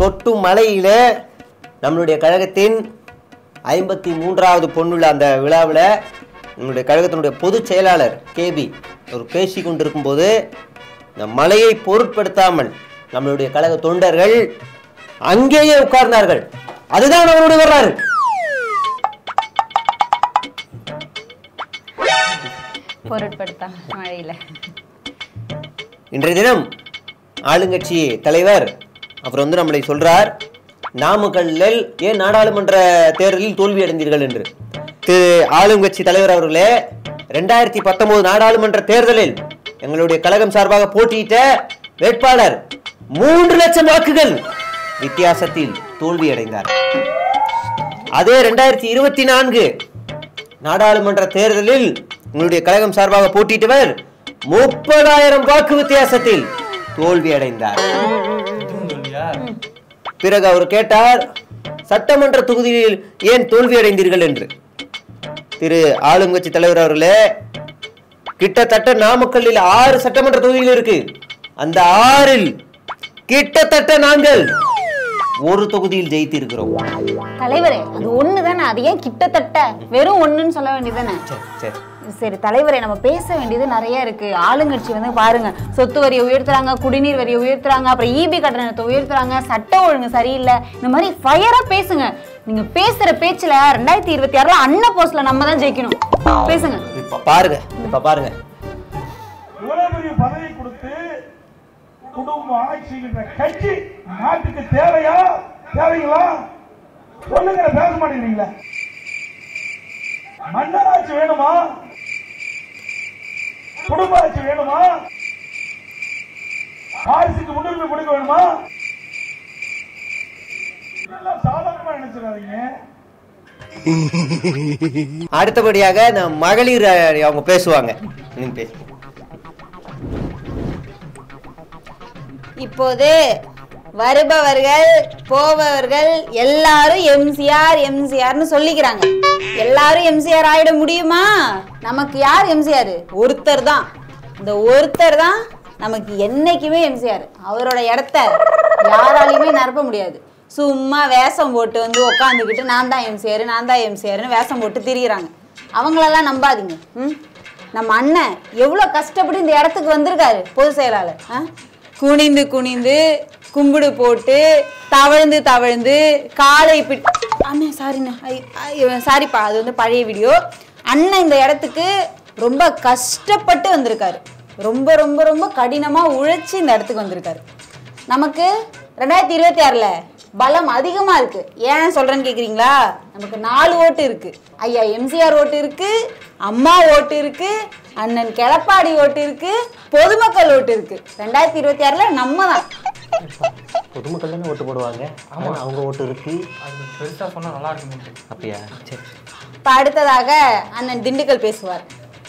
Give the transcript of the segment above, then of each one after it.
கொட்டும் மலையில நம்மளுடைய கழகத்தின் ஐம்பத்தி மூன்றாவது பொண்ணுள்ள அந்த விழாவில் நம்மளுடைய கழகத்தினுடைய பொதுச் செயலாளர் கேபி அவர் பேசி கொண்டிருக்கும் போது இந்த மலையை பொருட்படுத்தாமல் நம்மளுடைய கழக தொண்டர்கள் அங்கேயே உட்கார்ந்தார்கள் அதுதான் அவருடைய வரலாறு பொருட்படுத்தா மழையில இன்றைய தினம் ஆளுங்கட்சி தலைவர் அவர் வந்து நம்மளை சொல்றார் நாமக்கல்லில் ஏன் நாடாளுமன்ற தேர்தலில் தோல்வி அடைந்தீர்கள் என்று திரு ஆளுங்கட்சி தலைவர் அவர்களே ரெண்டாயிரத்தி பத்தொன்பது நாடாளுமன்ற தேர்தலில் எங்களுடைய கழகம் சார்பாக போட்டியிட்ட வேட்பாளர் மூன்று லட்சம் வாக்குகள் வித்தியாசத்தில் தோல்வி அடைந்தார் அதே ரெண்டாயிரத்தி இருபத்தி நான்கு நாடாளுமன்ற தேர்தலில் உங்களுடைய கழகம் சார்பாக போட்டியிட்டவர் முப்பதாயிரம் வாக்கு வித்தியாசத்தில் தோல்வி அடைந்தார் இதுவும் சொல்லியா பிறகு அவர் கேட்டார் சட்டமன்ற தொகுதியில் ஏன் தோல்வி அடைந்தீர்கள் என்று திரு ஆளுங்கட்சி தலைவர் அவர்களே கிட்டத்தட்ட நாமக்கல்லில் ஆறு சட்டமன்ற தொகுதிகள் இருக்கு அந்த ஆறில் கிட்டத்தட்ட நாங்கள் ஒரு தொகுதியில் ஜெயித்திருக்கிறோம் தலைவரே அது ஒண்ணு தானே அது ஏன் கிட்டத்தட்ட வெறும் ஒண்ணுன்னு சொல்ல வேண்டியதானே சரி, சரி சரி தலைவரே நம்ம பேச வேண்டியது நிறைய இருக்கு ஆளுங்கட்சி வந்து பாருங்க சொத்து வரியை உயர்த்துறாங்க குடிநீர் வரியை உயர்த்துறாங்க அப்புறம் ஈபி கட்டணத்தை உயர்த்துறாங்க சட்ட ஒழுங்கு சரியில்லை இந்த மாதிரி ஃபயரா பேசுங்க நீங்க பேசுற பேச்சுல ரெண்டாயிரத்தி இருபத்தி ஆறுல அண்ணா போஸ்ட்ல நம்ம தான் ஜெயிக்கணும் பேசுங்க இப்ப பாருங்க இப்ப பாருங்க இவ்வளவு பெரிய பதவி கொடுத்து குடும்பம் ஆட்சிகின்ற கட்சி நாட்டுக்கு தேவையா தேவைங்களா சொல்லுங்க பேச மாட்டேங்கிறீங்களா மன்னராட்சி வேணுமா குடும்ப ஆட்சி வேணுமா வாரிசுக்கு முன்னுரிமை கொடுக்க வேணுமா இதெல்லாம் சாதாரணமா நினைச்சிடாதீங்க அடுத்தபடியாக இந்த மகளிர் அஹ், அவங்க பேசுவாங்க நீங்க பேசுங்க இப்போது வருபவர்கள் போபவர்கள் எல்லாரும் எம்சிஆர் எம்சிஆர்னு சொல்லிக்கிறாங்க எல்லாரும் எம்சிஆர் ஆயிட முடியுமா நமக்கு யார் எம்சிஆர் ஒருத்தர் தான் இந்த ஒருத்தர் தான் நமக்கு என்னைக்குமே எம்சிஆர் அவரோட இடத்த யாராலையுமே நிரப்ப முடியாது சும்மா வேஷம் போட்டு வந்து உட்காந்துக்கிட்டு நான் தான் எம்சிஆர் நான் தான் எம்சிஆர்னு வேஷம் போட்டு திரியிறாங்க அவங்களெல்லாம் நம்பாதீங்க ம் நம்ம அண்ணன் எவ்வளோ கஷ்டப்பட்டு இந்த இடத்துக்கு வந்திருக்காரு பொதுச் செயலாளர் ஆ குனிந்து குனிந்து கும்பிடு போட்டு தவழ்ந்து தவழ்ந்து காலை பிட் அண்ணே சாரிண்ணே சாரிப்பா அது வந்து பழைய வீடியோ அண்ணன் இந்த இடத்துக்கு ரொம்ப கஷ்டப்பட்டு வந்திருக்காரு ரொம்ப ரொம்ப ரொம்ப கடினமாக உழைச்சி இந்த இடத்துக்கு வந்திருக்காரு நமக்கு ரெண்டாயிரத்தி இருபத்தி ஆறுல பலம் அதிகமா இருக்கு ஏன் சொல்றேன்னு கேக்குறீங்களா நமக்கு நாலு ஓட்டு இருக்கு ஐயா எம்ஜிஆர் ஓட்டு இருக்கு அம்மா ஓட்டு இருக்கு அண்ணன் கெளப்பாடி ஓட்டு இருக்கு பொதுமக்கள் ஓட்டு இருக்கு ரெண்டாயிரத்தி இருபத்தி ஆறுல நம்ம தான் பொதுமக்கள் தானே ஓட்டு போடுவாங்க ஆமா அவங்க ஓட்டு இருக்கு அது பெருசா சொன்னா நல்லா இருக்கும் அப்படியா சரி இப்ப அடுத்ததாக அண்ணன் திண்டுக்கல் பேசுவார்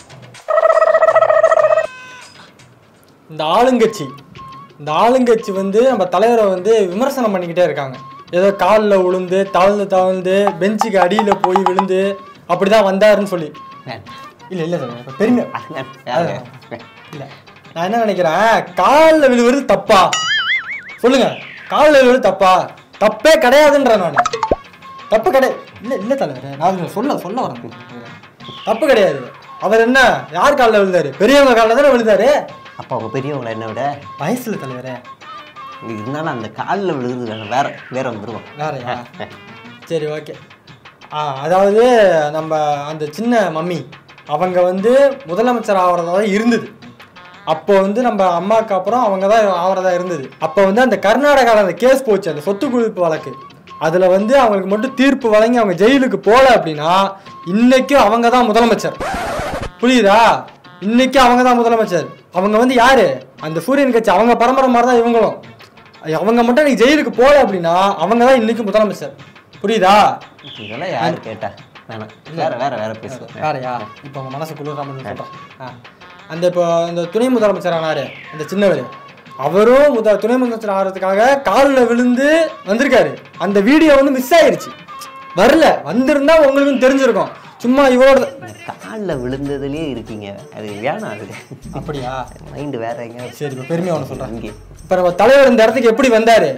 இந்த ஆளுங்கட்சி இந்த ஆளுங்கட்சி வந்து நம்ம தலைவரை வந்து விமர்சனம் பண்ணிக்கிட்டே இருக்காங்க ஏதோ காலில் விழுந்து தவழ்ந்து தவழ்ந்து பெஞ்சுக்கு அடியில் போய் விழுந்து அப்படிதான் வந்தாருன்னு சொல்லி இல்லை இல்லை சார் பெருமை இல்லை நான் என்ன நினைக்கிறேன் காலில் விழுவுறது தப்பா சொல்லுங்க காலில் விழுவுறது தப்பா தப்பே கிடையாதுன்றேன் நான் தப்பு கிடையாது இல்லை இல்லை தலைவர் நான் சொல்ல சொல்ல வரேன் தப்பு கிடையாது அவர் என்ன யார் காலில் விழுந்தாரு பெரியவங்க காலில் தானே விழுந்தாரு அப்போ அவங்க பெரியவங்களை என்ன விட வயசுல தலைவரே இருந்தாலும் அந்த காலில் விழுகிறது வேற வேற வேற வந்துருவோம் வேறயா சரி ஓகே ஆ அதாவது நம்ம அந்த சின்ன மம்மி அவங்க வந்து முதலமைச்சர் ஆகிறதா தான் இருந்தது அப்போ வந்து நம்ம அம்மாவுக்கு அப்புறம் அவங்க தான் ஆகிறதா இருந்தது அப்போ வந்து அந்த கர்நாடகாவில் அந்த கேஸ் போச்சு அந்த சொத்து குவிப்பு வழக்கு அதில் வந்து அவங்களுக்கு மட்டும் தீர்ப்பு வழங்கி அவங்க ஜெயிலுக்கு போகல அப்படின்னா இன்னைக்கும் அவங்க தான் முதலமைச்சர் புரியுதா இன்னைக்கு அவங்க தான் முதலமைச்சர் அவங்க வந்து யாரு அந்த சூரியன் கட்சி அவங்க பரம்பரை மாதிரி தான் இவங்களும் அவங்க மட்டும் இன்னைக்கு ஜெயிலுக்கு போகல அப்படின்னா அவங்க தான் இன்னைக்கு முதலமைச்சர் புரியுதா இதெல்லாம் யாரு கேட்டா வேணாம் வேற வேற வேற பேசுவோம் வேறயா இப்போ அவங்க மனசு குளிராம சொல்கிறேன் ஆ அந்த இப்போ இந்த துணை முதலமைச்சர் ஆனாரு அந்த சின்னவர் அவரும் முத துணை முதலமைச்சர் ஆகிறதுக்காக காலில் விழுந்து வந்திருக்காரு அந்த வீடியோ வந்து மிஸ் ஆயிருச்சு வரல வந்திருந்தா உங்களுக்கும் தெரிஞ்சிருக்கும் சும்மா இவரோட காலில் விழுந்ததுலயே இருக்கீங்க அது வேணாம் அது அப்படியா மைண்டு வேற எங்கேயாவது சரி இப்போ பெருமையாக ஒன்று சொல்கிறேன் இங்கே இப்போ நம்ம தலைவர் இந்த இடத்துக்கு எப்படி வந்தாரு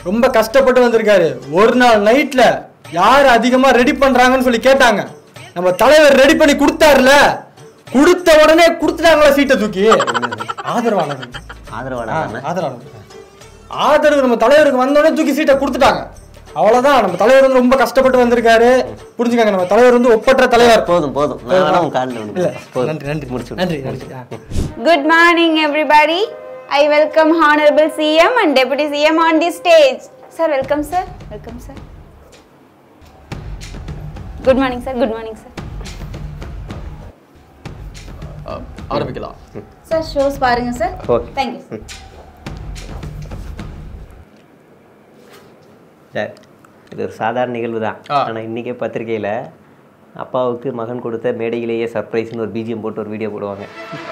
ரொம்ப கஷ்டப்பட்டு வந்திருக்காரு ஒரு நாள் நைட்ல யார் அதிகமா ரெடி பண்றாங்கன்னு சொல்லி கேட்டாங்க நம்ம தலைவர் ரெடி பண்ணி கொடுத்தாருல கொடுத்த உடனே கொடுத்துட்டாங்களா சீட்டை தூக்கி ஆதரவாளர்கள் ஆதரவாளர் ஆதரவாளர்கள் ஆதரவு நம்ம தலைவருக்கு வந்த உடனே தூக்கி சீட்டை கொடுத்துட்டாங்க அவ்வளவுதான் நம்ம தலைவர் வந்து ரொம்ப கஷ்டப்பட்டு வந்திருக்காரு புரிஞ்சுக்காங்க நம்ம தலைவர் வந்து ஒப்பற்ற தலைவர் போதும் போதும் நான் வேணா உன் காலில் இல்ல விழுந்து போதும் நன்றி நன்றி முடிச்சு நன்றி நன்றி ஆ. Good morning, everybody. I welcome Honorable CM and Deputy CM on the stage. Sir, welcome, sir. Welcome, sir. Good morning, sir. Good morning, sir. ஆ, ஆரம்பிக்கலாம் Sir, shows பாருங்க sir. Okay. Thank you, sir. Sir இது ஒரு சாதாரண நிகழ்வு தான் ஆ. ஆனால் இன்றைக்கே பத்திரிக்கையில் அப்பாவுக்கு மகன் கொடுத்த மேடையிலேயே சர்ப்ரைஸ்னு ஒரு பிஜிஎம் போட்டு ஒரு வீடியோ போடுவாங்க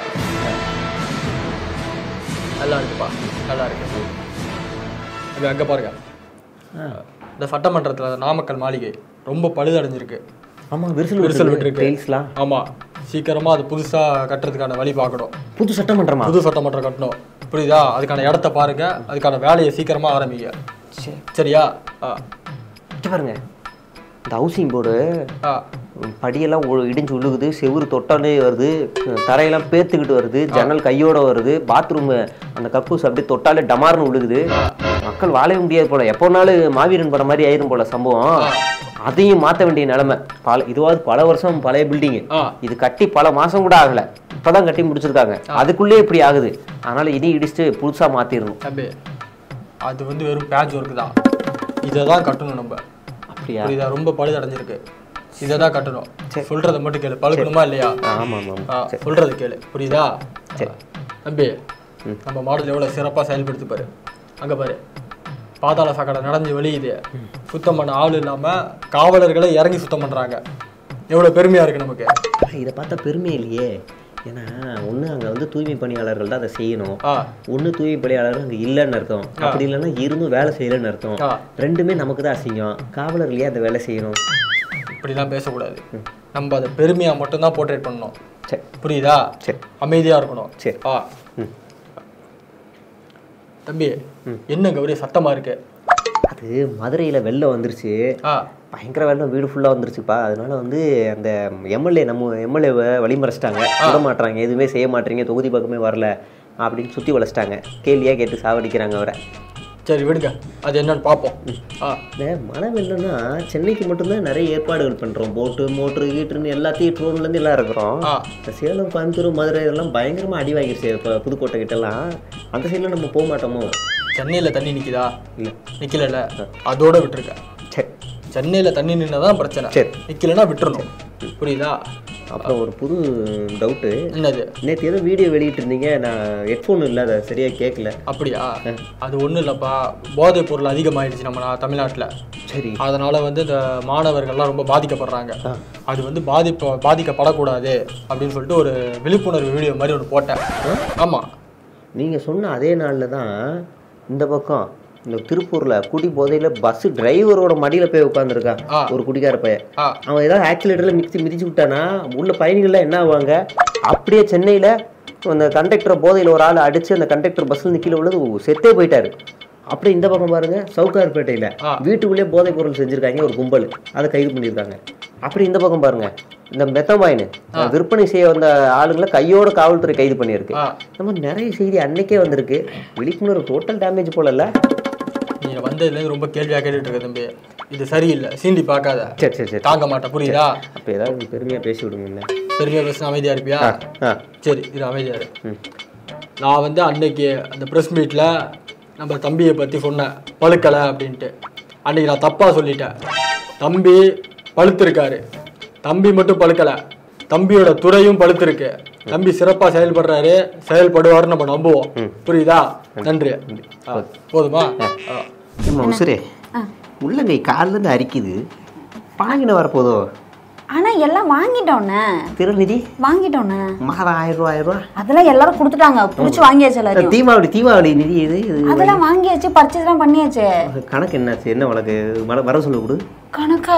நல்லா இருக்குப்பா நல்லா இருக்கு இது அங்கே பாருங்க இந்த சட்டமன்றத்தில் நாமக்கல் மாளிகை ரொம்ப பழுதடைஞ்சிருக்கு ஆமாம் விரிசல் விரிசல் விட்டுருக்கு டெய்ல்ஸ்லாம் ஆமாம் சீக்கிரமாக அது புதுசாக கட்டுறதுக்கான வழி பார்க்கணும் புது சட்டமன்றமா புது சட்டமன்றம் கட்டணும் புரியுதா அதுக்கான இடத்த பாருங்க அதுக்கான வேலையை சீக்கிரமாக ஆரம்பிங்க சரி சரியா ஆ இங்க பாருங்க இந்த ஹவுசிங் போர்டு ஆ படியெல்லாம் ஒ- இடிஞ்சு விழுகுது செவுரு தொட்டாலே வருது தரையெல்லாம் பேத்துக்கிட்டு வருது ஜன்னல் கையோட வருது பாத்ரூம் அந்த கக்கூஸ் அப்படியே தொட்டாலே டமார்னு விழுகுது மக்கள் வாழவே முடியாது போல எப்போனாலும் மாவீரன் படம் மாதிரி ஆயிரும் போல சம்பவம் அதையும் மாற்ற வேண்டிய நிலைமை பல இதுவாது பல வருஷம் பழைய பில்டிங்கு ஆ இது கட்டி பல மாசம் கூட ஆகல இப்பதான் கட்டி முடிச்சிருக்காங்க அதுக்குள்ளே இப்படி ஆகுது அதனால இனி இடிச்சுட்டு புதுசா மாத்திரணும் தம்பி அது வந்து வெறும் பேட்ச் ஒர்க் தான் இதை தான் கட்டணும் நம்ம அப்படியா புரியுதா ரொம்ப பழுதடைஞ்சிருக்கு இதை தான் கட்டணும் சொல்றதை மட்டும் கேளு பழுக்கணுமா இல்லையா ஆமா ஆமா ஆ, சொல்றது கேளு புரியுதா சரி. தம்பி நம்ம மாடல் எவ்வளவு சிறப்பா செயல்படுத்தி பாரு அங்க பாரு பாதாள சாக்கடை நடந்து வெளியுது சுத்தம் பண்ண ஆள் இல்லாம காவலர்களை இறங்கி சுத்தம் பண்றாங்க எவ்வளவு பெருமையா இருக்கு நமக்கு ஆனா, இதை பார்த்தா பெருமை இல்லையே ஏன்னா ஒண்ணு அங்க வந்து தூய்மை பணியாளர்கள் தான் அதை செய்யணும் ஆ ஒண்ணு தூய்மை பணியாளர்கள் அங்க இல்லைன்னு அர்த்தம் அப்படி இல்லைன்னா இருந்தும் வேலை செய்யலைன்னு அர்த்தம் ஆ. ரெண்டுமே நமக்கு தான் அசிங்கம் காவலர்கள் ஏன் அந்த வேலை செய்யணும் இப்படிலாம் பேசக்கூடாது நம்ம அதை பெருமையா மட்டும்தான் போர்ட்ரேட் பண்ணணும் சரி புரியுதா சரி அமைதியா இருக்கணும் சரி. ஆ ம். தம்பி என்ன கௌரி சத்தமா இருக்கு அது மதுரையில வெள்ளம் வந்துருச்சு ஆ பயங்கர வெள்ளம் வீடு ஃபுல்லாக வந்துருச்சுப்பா அதனால வந்து அந்த எம்எல்ஏ நம்ம எம்எல்ஏவை வழிமறைச்சிட்டாங்க விட மாட்றாங்க எதுவுமே செய்ய மாட்டீங்க தொகுதி பக்கமே வரல அப்படின்னு சுற்றி வளைச்சிட்டாங்க கேள்வியாக கேட்டு சாவடிக்கிறாங்க அவரை சரி விடுங்க அது என்னன்னு பார்ப்போம் ஆ இந்த மழை வெள்ளம்னா சென்னைக்கு மட்டும்தான் நிறைய ஏற்பாடுகள் பண்ணுறோம் போட்டு மோட்ரு கீட்டுன்னு எல்லாத்தையும் ட்ரோன்லேருந்து எல்லாம் இருக்கிறோம் ஆ இந்த சேலம் கோயம்புத்தூர் மதுரை இதெல்லாம் பயங்கரமாக அடி வாங்கிருச்சு இப்போ புதுக்கோட்டை கிட்டலாம் அந்த சைடில் நம்ம போக மாட்டோமோ சென்னையில தண்ணி நிக்குதா இல்லை நிக்கலல்ல அதோட விட்டுருக்க சரி சென்னையில தண்ணி நின்னதான் பிரச்சனை சரி. நிக்கலன்னா விட்டுறணும் புரியுதா அப்புறம் ஒரு புது டவுட்டு என்னது நேற்று ஏதோ வீடியோ வெளியிட்டு இருந்தீங்க நான் ஹெட்ஃபோன் இல்லை அதை சரியாக கேட்கல அப்படியா அது ஒண்ணும் இல்லப்பா போதைப் பொருள் அதிகமாயிடுச்சு நம்ம நா- தமிழ்நாட்டுல சரி அதனால வந்து இந்த மாணவர்கள்லாம் ரொம்ப பாதிக்கப்படுறாங்க அது வந்து பாதிப்பு பாதிக்கப்படக்கூடாது அப்படின்னு சொல்லிட்டு ஒரு விழிப்புணர்வு வீடியோ மாதிரி ஒன்று போட்டேன் ஆமா நீங்கள் சொன்ன அதே நாளில் தான் இந்த பக்கம் இந்த திருப்பூரில் குடி போதையில் பஸ் டிரைவரோட மடியில் போய் உட்காந்துருக்கான் ஆ. ஒரு குடிகார பையன் ஆ அவன் ஏதாவது ஆக்சிலேட்டரில் மிக்சி மிதிச்சு விட்டானா உள்ள பயணிகள்லாம் என்ன ஆவாங்க அப்படியே சென்னையில் அந்த கண்டக்டரை போதையில் ஒரு ஆள் அடித்து அந்த கண்டக்டர் பஸ்ஸில் கீழே உள்ளது செத்தே போயிட்டாரு அப்படியே இந்த பக்கம் பாருங்க சவுகார்பேட்டையில் ஆ. வீட்டுக்குள்ளேயே போதைப் பொருள் செஞ்சுருக்காங்க ஒரு கும்பல் அதை கைது பண்ணியிருக்காங்க அப்படி இந்த பக்கம் பாருங்க இந்த மெத்தமாயின் விற்பனை செய்ய வந்த ஆளுங்களை கையோட காவல்துறை கைது பண்ணியிருக்கு ஆ இந்த மாதிரி நிறைய செய்தி அன்னைக்கே வந்திருக்கு விழிப்புணர்வு டோட்டல் டேமேஜ் போலல்ல நீங்க வந்ததுலேருந்து ரொம்ப கேள்வியா கேட்டுட்டு இருக்க தம்பி இது சரியில்லை சீண்டி பார்க்காத சரி சரி சரி தாங்க மாட்டேன் புரியுதா அப்போ ஏதாவது பெருமையாக பேசி விடுங்க பெருமையா பேசினா அமைதியா இருப்பியா ஆ சரி இது அமைதியா இரு ம் நான் வந்து அன்னைக்கு அந்த ப்ரெஸ் மீட்டில் நம்ம தம்பியை பற்றி சொன்னேன் பழுக்கலை அப்படின்ட்டு அன்னைக்கு நான் தப்பாக சொல்லிட்டேன் தம்பி பழுத்திருக்காரு தம்பி மட்டும் பழுக்கலை தம்பியோட துறையும் பழுத்திருக்கு தம்பி சிறப்பாக செயல்படுறாரு செயல்படுவார்னு நம்ம நம்புவோம் புரியுதா நன்றி ஆ, போதுமா ஆ. ஏம்மா உசுரே உள்ளங்கை காலிலேருந்து அரிக்குது பாங்கின வரப்போதோ ஆனா எல்லாம் வாங்கிட்டோண்ணே திருநிதி வாங்கிட்டோண்ணே மாதம் ஆயிரம் ரூபா ஆயிரம் ரூபா அதெல்லாம் எல்லாரும் கொடுத்துட்டாங்க புடிச்சு வாங்கியாச்சு எல்லாரையும் தீபாவளி தீபாவளி நிதி இது இது அதெல்லாம் வாங்கியாச்சு பர்ச்சேஸ் எல்லாம் பண்ணியாச்சு கணக்கு என்னாச்சு என்ன வழக்கு வர வர சொல்ல கொடு கணக்கா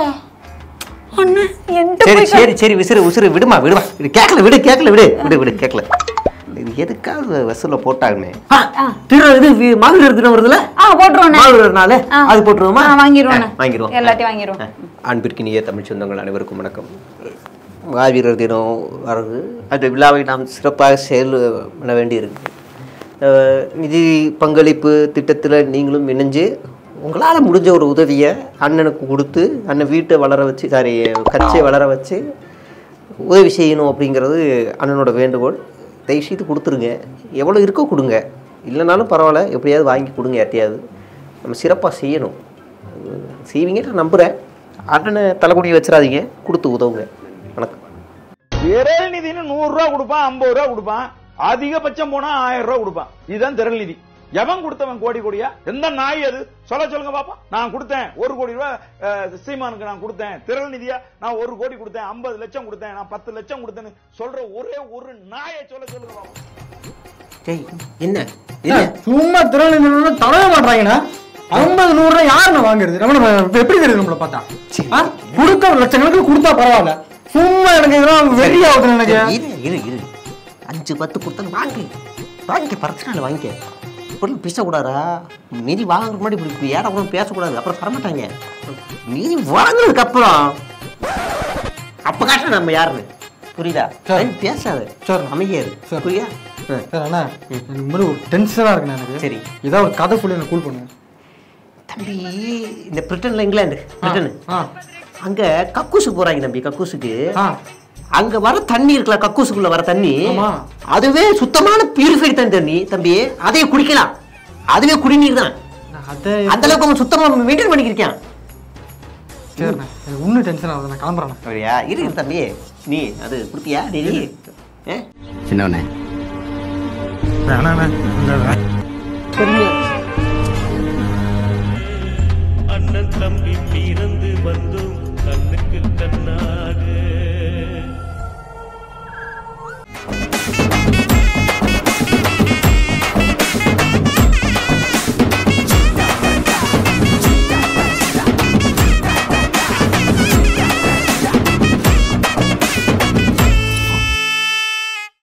அண்ணா என்கிட்ட சரி போய் சரி சரி விசிறு உசுறு விடுமா விடுமா இது கேட்கல விடு கேட்கல விடு விடு விடு கேட்கல எதுக்காவது வசூல போட்டாங்கமே ஆ. திரு இது வி- மகளிர் தினம் வருதுல ஆ போட்டுருவோண்ணே மகளிர் நாள் ஆ. அது போட்டுருவோமா ஆ, வாங்கிருவோண்ணே. ஆ, வாங்கிருவோம் எல்லாத்தையும் வாங்கிருவோம். ஆ. அன்பிற்கினிய தமிழ் சொந்தங்கள் அனைவருக்கும் வணக்கம் மாவீரர் தினம் வருது அந்த விழாவை நாம் சிறப்பாக செயல் பண்ண வேண்டியிருக்கு அஹ், நிதி பங்களிப்பு திட்டத்தில் நீங்களும் இணைஞ்சு உங்களால் முடிஞ்ச ஒரு உதவியை அண்ணனுக்கு கொடுத்து அண்ணன் வீட்டை வளர வச்சு சாரி கட்சியை வளர வச்சு உதவி செய்யணும் அப்படிங்கிறது அண்ணனோட வேண்டுகோள் தயவுசெய்து கொடுத்துருங்க எவ்வளோ இருக்கோ கொடுங்க இல்லைனாலும் பரவாயில்ல எப்படியாவது வாங்கி கொடுங்க யார்ட்டையாவது நம்ம சிறப்பாக செய்யணும் செய்வீங்கன்னு நம்புகிறேன் அண்ணனை தலைக்குடியை வச்சிடாதீங்க கொடுத்து உதவுங்க வணக்கம் திரள் நிதின்னு நூறு ரூபா கொடுப்பான் ஐம்பது ரூபா கொடுப்பான் அதிகபட்சம் போனா ஆயிரம் ரூபா கொடுப்பான் இதுதான் திரள் நிதி எவன் கொடுத்தவன் கோடி கோடியா எந்த நாய் அது சொல்ல சொல்லுங்க பாப்பா நான் கொடுத்தேன் ஒரு கோடி ரூபாய் அஹ், சீமானுக்கு நான் கொடுத்தேன் திரள் நிதியா நான் ஒரு கோடி கொடுத்தேன் ஐம்பது லட்சம் கொடுத்தேன் நான் பத்து லட்சம் கொடுத்தேன்னு சொல்ற ஒரே ஒரு நாயை சொல்ல சொல்லுங்க பாப்பா டேய் என்ன என்ன சும்மா திறன் தடவே மாட்டாங்கண்ணா ஐம்பது நூறு ரூபாய் யாருண்ணா வாங்குறது நம்ம நம்ம எப்படி தெரியுது நம்மள பார்த்தா ஆ? கொடுக்க லட்சங்களுக்கு கொடுத்தா பரவாயில்ல சும்மா எனக்கு இதெல்லாம் வெறி ஆகுது எனக்கு இரு இரு இரு அஞ்சு பத்து கொடுத்தாலும் வாங்கு வாங்கிக்க பிரச்சனை இல்லை வாங்கிக்க இப்படி பேசக்கூடாதா நிதி வாங்குறதுக்கு முன்னாடி இப்படி இப்படி ஏற கூட பேசக்கூடாது அப்புறம் தரமாட்டாங்க நிதி வாங்குறதுக்கு அப்புறம் அப்ப காட்டுற நம்ம யாருன்னு புரியுதா சரி. ஐய், பேசாத சரி. அமைதியாரு சரி. புரியா ஆ. சார் அண்ணா எனக்கு மாதிரி ஒரு டென்ஷனாக இருக்குண்ணா எனக்கு சரி. ஏதாவது ஒரு கதை சொல்லி எனக்கு கூல் பண்ணுங்க தம்பி இந்த பிரிட்டன்ல இங்கிலாந்து பிரிட்டன் ஆ அங்க கக்கூசுக்கு போறாங்க தம்பி கக்கூசுக்கு ஆ அங்க வர தண்ணி இருக்குல்ல கக்கூசுக்குள்ள வர தண்ணி ஆமா. அதுவே சுத்தமான பியூரிஃபைட் தண்ணி தண்ணி தம்பி அதையே குடிக்கலாம் அதுவே குடிநீர் தான் நான் அதை அந்த அளவுக்கு அவன் சுத்தமா மெயின்டைன் பண்ணிக்கிருக்கான் சரிண்ணா எனக்கு இன்னும் டென்ஷன் ஆகுது நான் கிளம்புறேண்ணா அப்படியா இரு இரு தம்பி நீ அது குடுத்தியா நீ ஏ? சின்னவனே அண்ணன் தம்பி பிறந்து வந்தும் கண்ணுக்கு கண்ணா